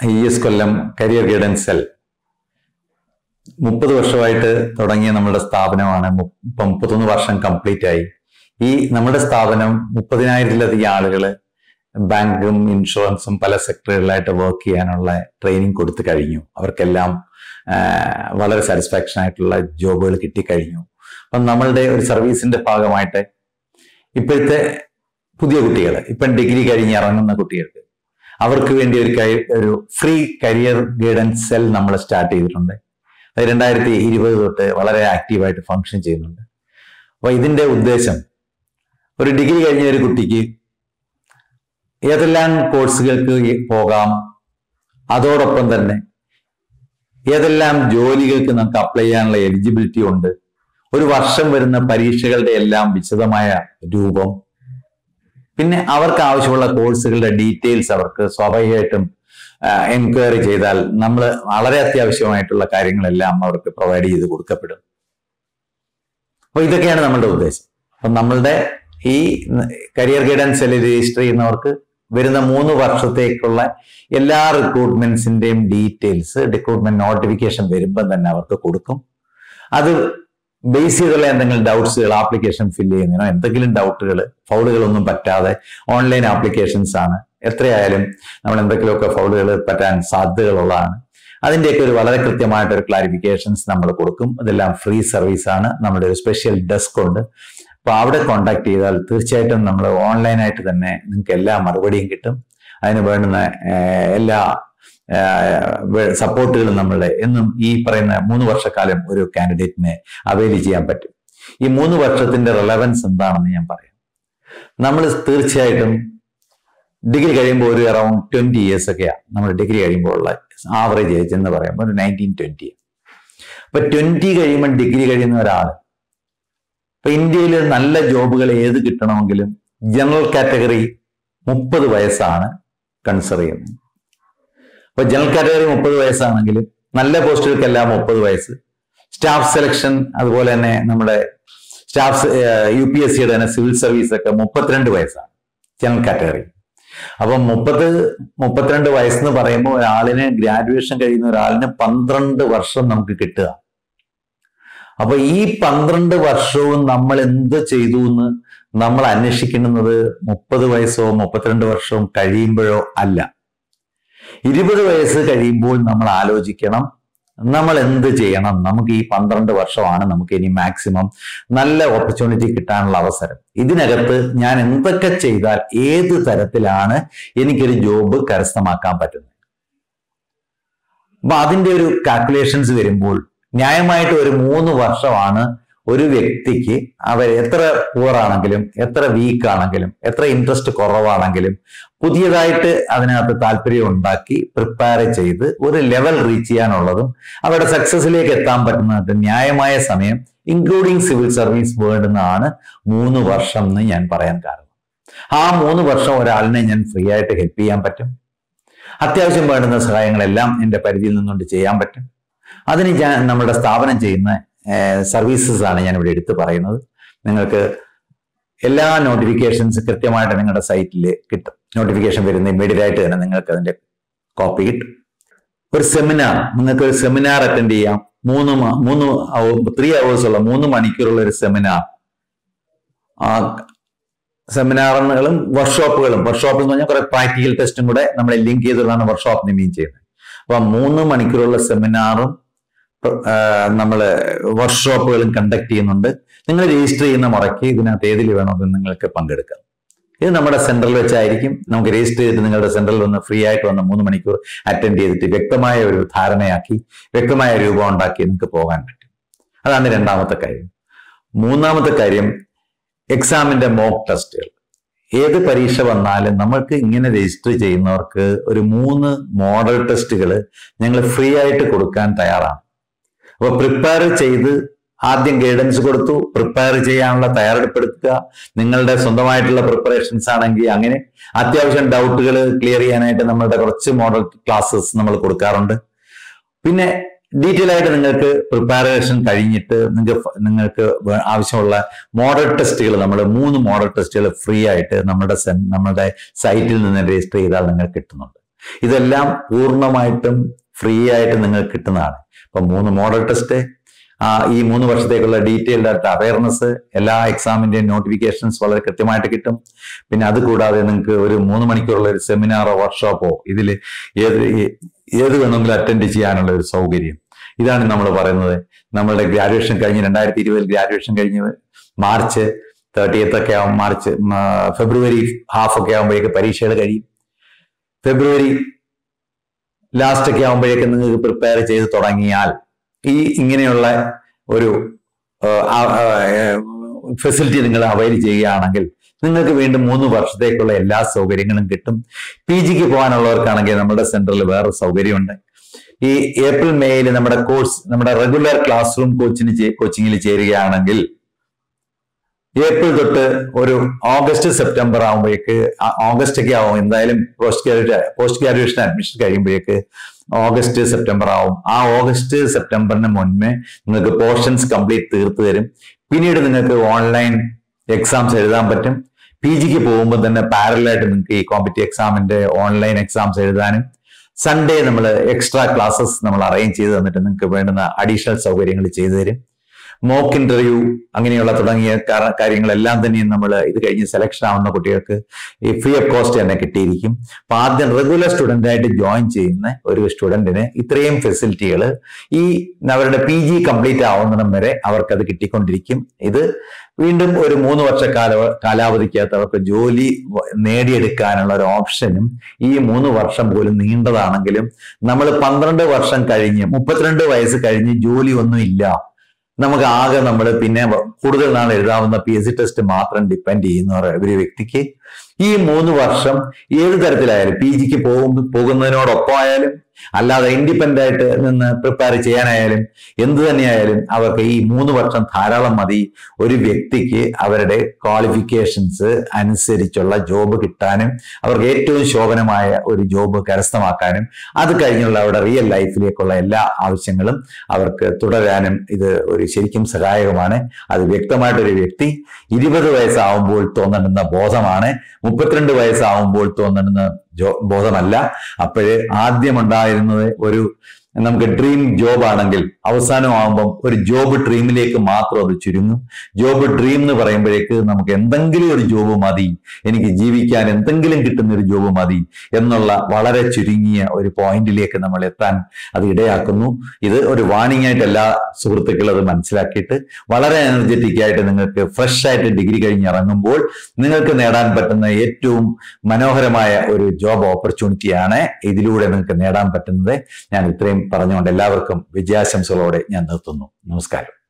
E S Kollam career guidance cell മുപ്പത് വർഷമായിട്ട് തുടങ്ങിയ നമ്മുടെ സ്ഥാപനമാണ് മു- ഇപ്പം മുപ്പത്തൊന്ന് വർഷം കംപ്ലീറ്റ് ആയി ഈ നമ്മുടെ സ്ഥാപനം മുപ്പതിനായിരത്തിലധികം ആളുകൾ ബാങ്കും ഇൻഷുറൻസും പല സെക്ടറുകളിലായിട്ട് വർക്ക് ചെയ്യാനുള്ള ട്രെയിനിങ് കൊടുത്തു കഴിഞ്ഞു അവർക്കെല്ലാം ആ, വളരെ സാറ്റിസ്ഫാക്ഷൻ ആയിട്ടുള്ള ജോബുകൾ കിട്ടിക്കഴിഞ്ഞു അപ്പം നമ്മളുടെ ഒരു സർവീസിന്റെ ഭാഗമായിട്ട് ഇപ്പോഴത്തെ പുതിയ കുട്ടികൾ ഇപ്പം ഡിഗ്രി കഴിഞ്ഞ് ഇറങ്ങുന്ന കുട്ടികൾക്ക് അവർക്ക് വേണ്ടി ഒരു കൈ- ഒരു ഫ്രീ കരിയർ ഗൈഡൻസ് സെൽ നമ്മൾ സ്റ്റാർട്ട് ചെയ്തിട്ടുണ്ട് അത് രണ്ടായിരത്തി ഇരുപത് തൊട്ട് വളരെ ആക്റ്റീവായിട്ട് ഫങ്ഷൻ ചെയ്യുന്നുണ്ട് അപ്പോൾ ഇതിന്റെ ഉദ്ദേശം ഒരു ഡിഗ്രി കഴിഞ്ഞ ഒരു കുട്ടിക്ക് ഏതെല്ലാം കോഴ്സുകൾക്ക് ഈ പോകാം അതോടൊപ്പം തന്നെ ഏതെല്ലാം ജോലികൾക്ക് നമുക്ക് അപ്ലൈ ചെയ്യാനുള്ള എലിജിബിലിറ്റി ഉണ്ട് ഒരു വർഷം വരുന്ന പരീക്ഷകളുടെ എല്ലാം വിശദമായ രൂപം പിന്നെ അവർക്ക് ആവശ്യമുള്ള കോഴ്സുകളുടെ ഡീറ്റെയിൽസ് അവർക്ക് സ്വാഭാവികമായിട്ടും എൻക്വയറി ചെയ്താൽ നമ്മൾ വളരെ അത്യാവശ്യമായിട്ടുള്ള കാര്യങ്ങളെല്ലാം അവർക്ക് പ്രൊവൈഡ് ചെയ്ത് കൊടുക്കപ്പെടും അപ്പോൾ ഇതൊക്കെയാണ് നമ്മളുടെ ഉദ്ദേശം അപ്പം നമ്മളുടെ ഈ കരിയർ ഗൈഡൻസ് സെല്ലിൽ രജിസ്റ്റർ ചെയ്യുന്നവർക്ക് വരുന്ന മൂന്ന് വർഷത്തേക്കുള്ള എല്ലാ റിക്രൂട്ട്മെന്റ്സിന്റെയും ഡീറ്റെയിൽസ് റിക്രൂട്ട്മെന്റ് നോട്ടിഫിക്കേഷൻ വരുമ്പം തന്നെ അവർക്ക് കൊടുക്കും അത് ബേസ് ചെയ്തുള്ള എന്തെങ്കിലും ഡൗട്ട്സുകൾ ആപ്ലിക്കേഷൻ ഫില്ല് ചെയ്യുന്നതിനോ എന്തെങ്കിലും ഡൗട്ടുകൾ ഫൗളുകളൊന്നും പറ്റാതെ ഓൺലൈൻ ആപ്ലിക്കേഷൻസ് ആണ് എത്രയായാലും നമ്മൾ എന്തെങ്കിലുമൊക്കെ ഫൗളുകൾ പറ്റാൻ സാധ്യതകളുള്ളതാണ് അതിൻ്റെയൊക്കെ ഒരു വളരെ കൃത്യമായിട്ടൊരു ക്ലാരിഫിക്കേഷൻസ് നമ്മൾ കൊടുക്കും ഇതെല്ലാം ഫ്രീ സർവീസ് ആണ് നമ്മുടെ ഒരു സ്പെഷ്യൽ ഡെസ്ക് ഉണ്ട് അപ്പോൾ അവിടെ കോൺടാക്ട് ചെയ്താൽ തീർച്ചയായിട്ടും നമ്മൾ ഓൺലൈനായിട്ട് തന്നെ നിങ്ങൾക്ക് എല്ലാ മറുപടിയും കിട്ടും അതിന് വേണ്ടുന്ന ഏഹ്, എല്ലാ സപ്പോർട്ടുകളും നമ്മളുടെ എന്നും ഈ പറയുന്ന മൂന്ന് വർഷക്കാലം ഒരു കാൻഡിഡേറ്റിനെ അവൈൽ ചെയ്യാൻ പറ്റും ഈ മൂന്ന് വർഷത്തിന്റെ റിലവൻസ് എന്താണെന്ന് ഞാൻ പറയാം നമ്മൾ തീർച്ചയായിട്ടും ഡിഗ്രി കഴിയുമ്പോൾ ഒരു അറൌണ്ട് ട്വന്റി ഇയേഴ്സ് ഒക്കെയാണ് നമ്മൾ ഡിഗ്രി കഴിയുമ്പോൾ ഉള്ള ആവറേജ് ഏജ് എന്ന് പറയുമ്പോൾ ഒരു നയൻറ്റീൻ ട്വന്റി അപ്പൊ ട്വന്റി കഴിയുമ്പോൾ ഡിഗ്രി കഴിയുന്ന ഒരാൾ ഇപ്പൊ ഇന്ത്യയിൽ നല്ല ജോബുകൾ ഏത് കിട്ടണമെങ്കിലും ജനറൽ കാറ്റഗറി മുപ്പത് വയസ്സാണ് കൺസിഡർ ചെയ്യുന്നത് അപ്പൊ ജനറൽ കാറ്റഗറി മുപ്പത് വയസ്സാണെങ്കിലും നല്ല പോസ്റ്റുകൾക്കെല്ലാം മുപ്പത് വയസ്സ് സ്റ്റാഫ് സെലക്ഷൻ അതുപോലെ തന്നെ നമ്മുടെ സ്റ്റാഫ് യു പി എസ് സിയുടെ തന്നെ സിവിൽ സർവീസ് ഒക്കെ മുപ്പത്തിരണ്ട് വയസ്സാണ് ജനറൽ കാറ്റഗറി അപ്പം മുപ്പത് മുപ്പത്തിരണ്ട് വയസ്സെന്ന് പറയുമ്പോൾ ഒരാളിന് ഗ്രാജുവേഷൻ കഴിയുന്ന ഒരാളിന് പന്ത്രണ്ട് വർഷം നമുക്ക് കിട്ടുക അപ്പൊ ഈ പന്ത്രണ്ട് വർഷവും നമ്മൾ എന്ത് ചെയ്തു എന്ന് നമ്മൾ അന്വേഷിക്കുന്നത് മുപ്പത് വയസ്സോ മുപ്പത്തിരണ്ട് വർഷവും കഴിയുമ്പോഴോ അല്ല ഇരുപത് വയസ്സ് കഴിയുമ്പോൾ നമ്മൾ ആലോചിക്കണം നമ്മൾ എന്ത് ചെയ്യണം നമുക്ക് ഈ പന്ത്രണ്ട് വർഷമാണ് നമുക്ക് ഇനി മാക്സിമം നല്ല ഓപ്പർച്യൂണിറ്റി കിട്ടാനുള്ള അവസരം ഇതിനകത്ത് ഞാൻ എന്തൊക്കെ ചെയ്താൽ ഏത് തരത്തിലാണ് എനിക്കൊരു ജോബ് കരസ്ഥമാക്കാൻ പറ്റുന്നത് അപ്പൊ അതിന്റെ ഒരു കാൽക്കുലേഷൻസ് വരുമ്പോൾ ന്യായമായിട്ട് ഒരു മൂന്ന് വർഷമാണ് ഒരു വ്യക്തിക്ക് അവർ എത്ര പുവർ ആണെങ്കിലും എത്ര വീക്ക് ആണെങ്കിലും എത്ര ഇൻട്രസ്റ്റ് കുറവാണെങ്കിലും പുതിയതായിട്ട് അതിനകത്ത് താല്പര്യം ഉണ്ടാക്കി പ്രിപ്പയർ ചെയ്ത് ഒരു ലെവൽ റീച്ച് ചെയ്യാനുള്ളതും അവരുടെ സക്സസിലേക്ക് എത്താൻ പറ്റുന്നത് ന്യായമായ സമയം ഇൻക്ലൂഡിങ് സിവിൽ സർവീസ് വേണ്ടുന്നതാണ് മൂന്ന് വർഷം എന്ന് ഞാൻ പറയാൻ കാരണം ആ മൂന്ന് വർഷം ഒരാളിനെ ഞാൻ ഫ്രീ ആയിട്ട് ഹെൽപ്പ് ചെയ്യാൻ പറ്റും അത്യാവശ്യം വേണ്ടുന്ന സഹായങ്ങളെല്ലാം എൻ്റെ പരിധിയിൽ നിന്നുകൊണ്ട് ചെയ്യാൻ പറ്റും അതിന് ഞാൻ നമ്മുടെ സ്ഥാപനം ചെയ്യുന്ന സർവീസസ് ആണ് ഞാൻ ഇവിടെ എടുത്തു പറയുന്നത് നിങ്ങൾക്ക് എല്ലാ നോട്ടിഫിക്കേഷൻസ് കൃത്യമായിട്ട് നിങ്ങളുടെ സൈറ്റിൽ കിട്ടും നോട്ടിഫിക്കേഷൻ വരുന്ന ഇമ്മീഡിയറ്റ് ആയിട്ട് തന്നെ നിങ്ങൾക്ക് അതിന്റെ കോപ്പി കിട്ടും ഒരു സെമിനാർ നിങ്ങൾക്ക് ഒരു സെമിനാർ അറ്റൻഡ് ചെയ്യാം മൂന്ന് മ- മൂന്ന് ത്രീ അവേഴ്സ് ഉള്ള മൂന്ന് മണിക്കൂറുള്ള ഒരു സെമിനാർ ആ സെമിനാറുകളും വർക്ക്ഷോപ്പുകളും വർക്ക്ഷോപ്പ് എന്ന് പറഞ്ഞാൽ കുറെ പ്രാക്ടിക്കൽ ടെസ്റ്റും കൂടെ നമ്മൾ ലിങ്ക് ചെയ്തിട്ടാണ് വർക്ക്ഷോപ്പിന് മീൻ ചെയ്യുന്നത് അപ്പൊ ആ മൂന്ന് മണിക്കൂറുള്ള സെമിനാറും നമ്മൾ വർക്ക്ഷോപ്പുകളും കണ്ടക്ട് ചെയ്യുന്നുണ്ട് നിങ്ങൾ രജിസ്റ്റർ ചെയ്യുന്ന മുറയ്ക്ക് ഇതിനകത്ത് ഏതിൽ വേണമെന്ന് നിങ്ങൾക്ക് പങ്കെടുക്കാം ഇത് നമ്മുടെ സെന്ററിൽ വെച്ചായിരിക്കും നമുക്ക് രജിസ്റ്റർ ചെയ്തിട്ട് നിങ്ങളുടെ സെന്ററിൽ വന്ന് ഫ്രീ ആയിട്ട് വന്ന് മൂന്ന് മണിക്കൂർ അറ്റൻഡ് ചെയ്തിട്ട് വ്യക്തമായ ഒരു ധാരണയാക്കി വ്യക്തമായ രൂപം ഉണ്ടാക്കി നിങ്ങൾക്ക് പോകാൻ പറ്റും അതാണ് രണ്ടാമത്തെ കാര്യം മൂന്നാമത്തെ കാര്യം എക്സാമിന്റെ മോക്ക് ടെസ്റ്റുകൾ ഏത് പരീക്ഷ വന്നാലും നമ്മൾക്ക് ഇങ്ങനെ രജിസ്റ്റർ ചെയ്യുന്നവർക്ക് ഒരു മൂന്ന് മോഡൽ ടെസ്റ്റുകൾ ഞങ്ങൾ ഫ്രീ ആയിട്ട് കൊടുക്കാൻ തയ്യാറാണ് അപ്പോൾ പ്രിപ്പയർ ചെയ്ത് ആദ്യം ഗൈഡൻസ് കൊടുത്തു പ്രിപ്പയർ ചെയ്യാനുള്ള തയ്യാറെടുപ്പെടുത്തുക നിങ്ങളുടെ സ്വന്തമായിട്ടുള്ള പ്രിപ്പറേഷൻസ് ആണെങ്കിൽ അങ്ങനെ അത്യാവശ്യം ഡൗട്ടുകൾ ക്ലിയർ ചെയ്യാനായിട്ട് നമ്മളുടെ കുറച്ച് മോഡൽ ക്ലാസ്സസ് നമ്മൾ കൊടുക്കാറുണ്ട് പിന്നെ ഡീറ്റെയിൽ ആയിട്ട് നിങ്ങൾക്ക് പ്രിപ്പറേഷൻ കഴിഞ്ഞിട്ട് നിങ്ങൾക്ക് നിങ്ങൾക്ക് വേ- ആവശ്യമുള്ള മോഡൽ ടെസ്റ്റുകൾ നമ്മൾ മൂന്ന് മോഡൽ ടെസ്റ്റുകൾ ഫ്രീ ആയിട്ട് നമ്മുടെ സെൻ- നമ്മുടെ സൈറ്റിൽ നിന്ന് രജിസ്റ്റർ ചെയ്താൽ നിങ്ങൾക്ക് കിട്ടുന്നുണ്ട് ഇതെല്ലാം പൂർണ്ണമായിട്ടും ഫ്രീ ആയിട്ട് നിങ്ങൾക്ക് കിട്ടുന്നതാണ് ഇപ്പൊ മൂന്ന് മോഡൽ ടെസ്റ്റ് ആ ഈ മൂന്ന് വർഷത്തേക്കുള്ള ഡീറ്റെയിൽഡ് ആയിട്ട് അവയർനെസ് എല്ലാ എക്സാമിന്റെയും നോട്ടിഫിക്കേഷൻസ് വളരെ കൃത്യമായിട്ട് കിട്ടും പിന്നെ അത് കൂടാതെ നിങ്ങൾക്ക് ഒരു മൂന്ന് മണിക്കൂറുള്ള ഒരു സെമിനാറോ വർക്ക്ഷോപ്പോ ഇതിൽ ഏത് ഏത് വേണമെങ്കിലും അറ്റൻഡ് ചെയ്യാനുള്ള ഒരു സൗകര്യം ഇതാണ് നമ്മൾ പറയുന്നത് നമ്മളുടെ ഗ്രാജുവേഷൻ കഴിഞ്ഞ് രണ്ടായിരത്തി ഇരുപതിൽ ഗ്രാജുവേഷൻ കഴിഞ്ഞ് മാർച്ച് തേർട്ടിയത്ത് ഒക്കെ ആവും മാർച്ച് ഉം, ആ, ഫെബ്രുവരി ഹാഫ് ഒക്കെ ആകുമ്പോഴേക്ക് പരീക്ഷകൾ കഴിയും ഫെബ്രുവരി ലാസ്റ്റ് ഒക്കെ ആകുമ്പോഴേക്ക് നിങ്ങൾക്ക് പ്രിപ്പയർ ചെയ്ത് തുടങ്ങിയാൽ ഈ ഇങ്ങനെയുള്ള ഒരു ഫെസിലിറ്റി നിങ്ങൾ അവൈൽ ചെയ്യുകയാണെങ്കിൽ നിങ്ങൾക്ക് വീണ്ടും മൂന്ന് വർഷത്തേക്കുള്ള എല്ലാ സൗകര്യങ്ങളും കിട്ടും പി ജിക്ക് പോകാനുള്ളവർക്കാണെങ്കിൽ നമ്മുടെ സെന്ററിൽ വേറെ സൗകര്യമുണ്ട് ഈ ഏപ്രിൽ മെയ്യിൽ നമ്മുടെ കോഴ്സ് നമ്മുടെ റെഗുലർ ക്ലാസ് റൂം കോച്ചിന് കോച്ചിങ്ങിൽ ചേരുകയാണെങ്കിൽ ഏപ്രിൽ തൊട്ട് ഒരു ഓഗസ്റ്റ് സെപ്റ്റംബർ ആകുമ്പോഴേക്ക് ആ- ഓഗസ്റ്റ് ഒക്കെ ആവും എന്തായാലും post graduate post graduation admission കഴിയുമ്പോഴേക്ക് ഓഗസ്റ്റ് സെപ്റ്റംബർ ആവും ആ ഓഗസ്റ്റ് സെപ്റ്റംബറിന് മുൻപേ നിങ്ങൾക്ക് പോർഷൻസ് കംപ്ലീറ്റ് തീർത്തു തരും പിന്നീട് നിങ്ങൾക്ക് ഓൺലൈൻ എക്സാംസ് എഴുതാൻ പറ്റും പി ജിക്ക് പോകുമ്പോൾ തന്നെ പാരലായിട്ട് നിങ്ങൾക്ക് ഈ കോമ്പറ്റീവ് എക്സാമിന്റെ ഓൺലൈൻ എക്സാംസ് എഴുതാനും സൺഡേ നമ്മൾ എക്സ്ട്രാ ക്ലാസ്സസ് നമ്മൾ അറേഞ്ച് ചെയ്ത് തന്നിട്ട് നിങ്ങൾക്ക് വേണ്ടുന്ന അഡീഷണൽ സൗകര്യങ്ങൾ ചെയ്തു തരും മോക്ക് ഇന്റർവ്യൂ അങ്ങനെയുള്ള തുടങ്ങിയ കാര- കാര്യങ്ങളെല്ലാം തന്നെയും നമ്മൾ ഇത് കഴിഞ്ഞ് സെലക്ഷൻ ആവുന്ന കുട്ടികൾക്ക് ഈ ഫ്രീ ഓഫ് കോസ്റ്റ് തന്നെ കിട്ടിയിരിക്കും അപ്പൊ ആദ്യം റെഗുലർ സ്റ്റുഡന്റ് ആയിട്ട് ജോയിൻ ചെയ്യുന്ന ഒരു സ്റ്റുഡന്റിന് ഇത്രയും ഫെസിലിറ്റികൾ ഈ അവരുടെ പി ജി കംപ്ലീറ്റ് ആവുന്നിടം വരെ അവർക്കത് കിട്ടിക്കൊണ്ടിരിക്കും ഇത് വീണ്ടും ഒരു മൂന്ന് വർഷ കാല കാലാവധിക്കകത്ത് അവർക്ക് ജോലി വ- നേടിയെടുക്കാനുള്ള ഒരു ഓപ്ഷനും ഈ മൂന്ന് വർഷം പോലും നീണ്ടതാണെങ്കിലും നമ്മൾ പന്ത്രണ്ട് വർഷം കഴിഞ്ഞ് മുപ്പത്തിരണ്ട് വയസ്സ് കഴിഞ്ഞ് ജോലി ഒന്നും ഇല്ല നമുക്ക് ആകെ നമ്മൾ പിന്നെ വ- കൂടുതൽ നാൾ എഴുതാവുന്ന പി എസ് സി ടെസ്റ്റ് മാത്രം ഡിപ്പെൻഡ് ചെയ്യുന്ന ഒരു- ഒരു വ്യക്തിക്ക് ഈ മൂന്ന് വർഷം ഏത് തരത്തിലായാലും പി ജിക്ക് പോകും പോകുന്നതിനോടൊപ്പം ആയാലും അല്ലാതെ ഇൻഡിപെൻഡന്റ് ആയിട്ട് നിന്ന് പ്രിപ്പയർ ചെയ്യാനായാലും എന്ത് തന്നെയായാലും അവർക്ക് ഈ മൂന്ന് വർഷം ധാരാളം മതി ഒരു വ്യക്തിക്ക് അവരുടെ ക്വാളിഫിക്കേഷൻസ് അനുസരിച്ചുള്ള ജോബ് കിട്ടാനും അവർക്ക് ഏറ്റവും ശോഭനമായ ഒരു ജോബ് കരസ്ഥമാക്കാനും അത് കഴിഞ്ഞുള്ള അവരുടെ റിയൽ ലൈഫിലേക്കുള്ള എല്ലാ ആവശ്യങ്ങളും അവർക്ക് തുടരാനും ഇത് ഒരു ശരിക്കും സഹായകമാണ് അത് വ്യക്തമായിട്ടൊരു വ്യക്തി ഇരുപത് വയസ്സാവുമ്പോൾ തോന്നുന്ന ബോധമാണ് മുപ്പത്തിരണ്ട് വയസ്സാവുമ്പോൾ തോന്നുന്ന ജോ ബോധമല്ല അപ്പോഴ് ആദ്യം ഉണ്ടായിരുന്നത് ഒരു നമുക്ക് ഡ്രീം ജോബ് ആണെങ്കിൽ അവസാനമാകുമ്പം ഒരു ജോബ് ഡ്രീമിലേക്ക് മാത്രം അത് ചുരുങ്ങും ജോബ് ഡ്രീം എന്ന് പറയുമ്പോഴേക്ക് നമുക്ക് എന്തെങ്കിലും ഒരു ജോബ് മതി എനിക്ക് ജീവിക്കാൻ എന്തെങ്കിലും കിട്ടുന്ന ഒരു ജോബ് മതി എന്നുള്ള വളരെ ചുരുങ്ങിയ ഒരു പോയിന്റിലേക്ക് നമ്മൾ എത്താൻ അത് ഇടയാക്കുന്നു ഇത് ഒരു വാണിംഗ് ആയിട്ട് എല്ലാ സുഹൃത്തുക്കളും അത് മനസ്സിലാക്കിയിട്ട് വളരെ എനർജറ്റിക് ആയിട്ട് നിങ്ങൾക്ക് ഫ്രഷ് ആയിട്ട് ഡിഗ്രി കഴിഞ്ഞ് ഇറങ്ങുമ്പോൾ നിങ്ങൾക്ക് നേടാൻ പറ്റുന്ന ഏറ്റവും മനോഹരമായ ഒരു ജോബ് ഓപ്പർച്യൂണിറ്റിയാണ് ഇതിലൂടെ നിങ്ങൾക്ക് നേടാൻ പറ്റുന്നത് ഞാൻ ഇത്രയും പറഞ്ഞുകൊണ്ട് എല്ലാവർക്കും വിജയാശംസകളോടെ ഞാൻ നിർത്തുന്നു നമസ്കാരം